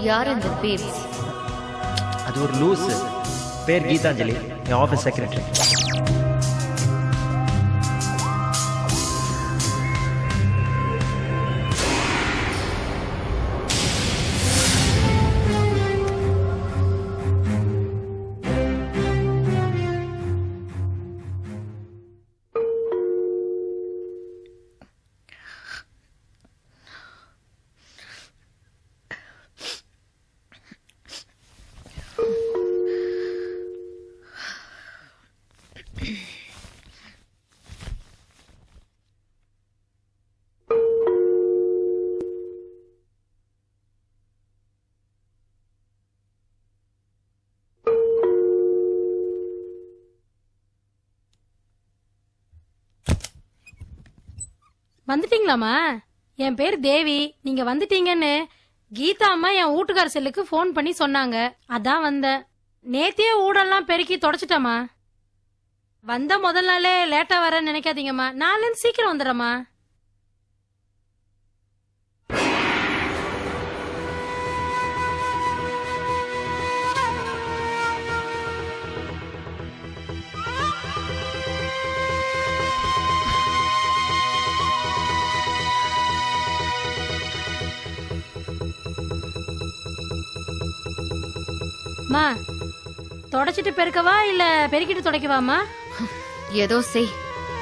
யார் இந்த பேப்ஸ் அது ஒரு லூஸ் பேர் கீதாஞ்சலி என் ஆஃபீஸ் செக்ரட்டரி வந்துட்டீங்களாம்மா என் பேர் தேவி நீங்க வந்துட்டீங்கன்னு கீதா அம்மா என் வீட்டுக்கார செல்லுக்கு ஃபோன் பண்ணி சொன்னாங்க அதான் வந்தேன் நேத்தியே ஊடெல்லாம் பெருக்கி தொடச்சிட்டேம்மா வந்த முதல் நாளே லேட்டா வரேன்னு நினைக்காதீங்கம்மா நாளைக்கு சீக்கிரம் வந்துடுறேம்மா மா தொடச்சிட்டு பெருக்கவா இல்ல பெருக்கிட்டு துடைக்கவாமா ஏதோ செய்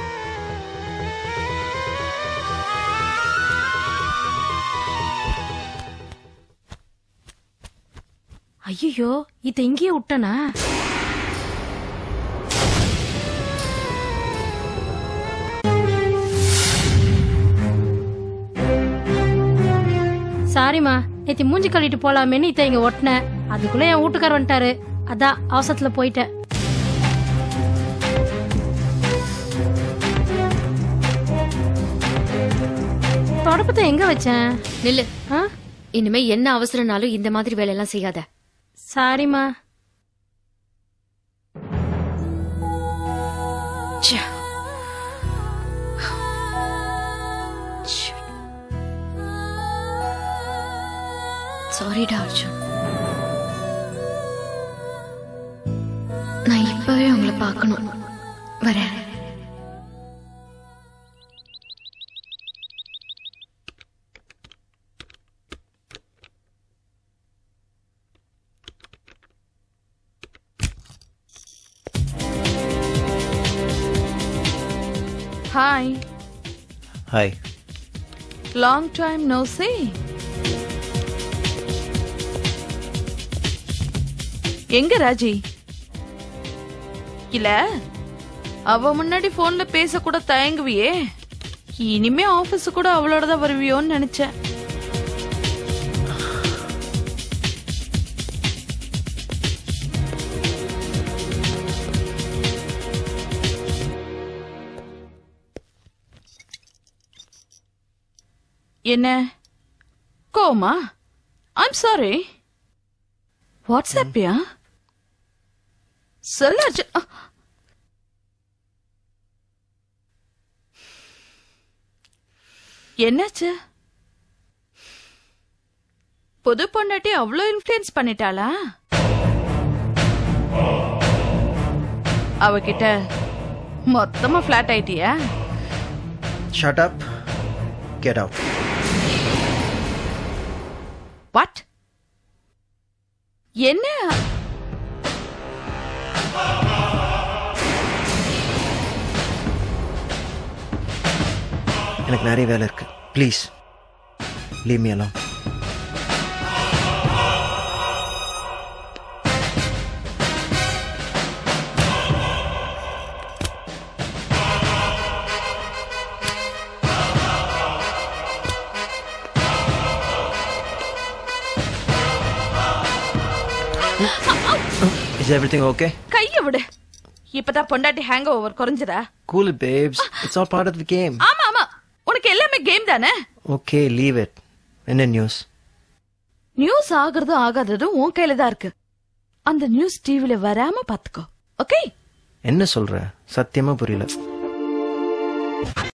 ஐயோ இத இங்கேயே விட்டனா சாரிம்மா நேத்தி மூஞ்சி கழுவிட்டு போலாமேன்னு இத்த இங்க ஒட்டினேன் அதுக்குள்ள என் வீட்டுக்கார் வந்துட்டாரு அதான் அவசரத்துல போயிட்டேன் தொடப்பத்தை எங்க வச்சேன் நில்லு ஆ இனிமே என்ன அவசரம்னாலும் இந்த மாதிரி வேலையெல்லாம் செய்யாத சாரிம்மா ச்சே. சாரிடா அர்ஜுன் நான் இப்பவே உங்களை பார்க்கணும் வரேன் hi hi long time no see எங்க ராஜி இல்ல அவ முன்னாடி போன்ல பேச கூட தயங்குவியே இனிமே ஆபீஸ் கூட அவளோட தான் வருவியோன்னு நினைச்சேன் என்ன கோமா ஐம் சாரி வாட்ஸ்அப்யா சொல்ல அர்ஜுன். அ. என்னாச்சு புது பொண்டாட்டி அவ்வளோ இன்ஃப்ளூயன்ஸ் பண்ணிட்டாளா அவகிட்ட மொத்தமா ஃபிளாட் ஆயிட்டியா shut up get out what என்ன எனக்கு நிறைய வேலை இருக்கு please leave me alone is everything okay கைய விடு இப்பதான் பொண்டாட்டி ஹேங் ஓவர் குறைஞ்சதா cool babes it's all part of the game ஆமா ஆமா உனக்கு எல்லாமே கேம் தானே ஓகே லீவ் இட் என்ன நியூஸ் நியூஸ் ஆகுறதும் ஆகாததும் உன் கையில தான் இருக்கு அந்த நியூஸ் டிவில வராம பாத்துக்கோ ஓகே என்ன சொல்ற சத்தியமா புரியல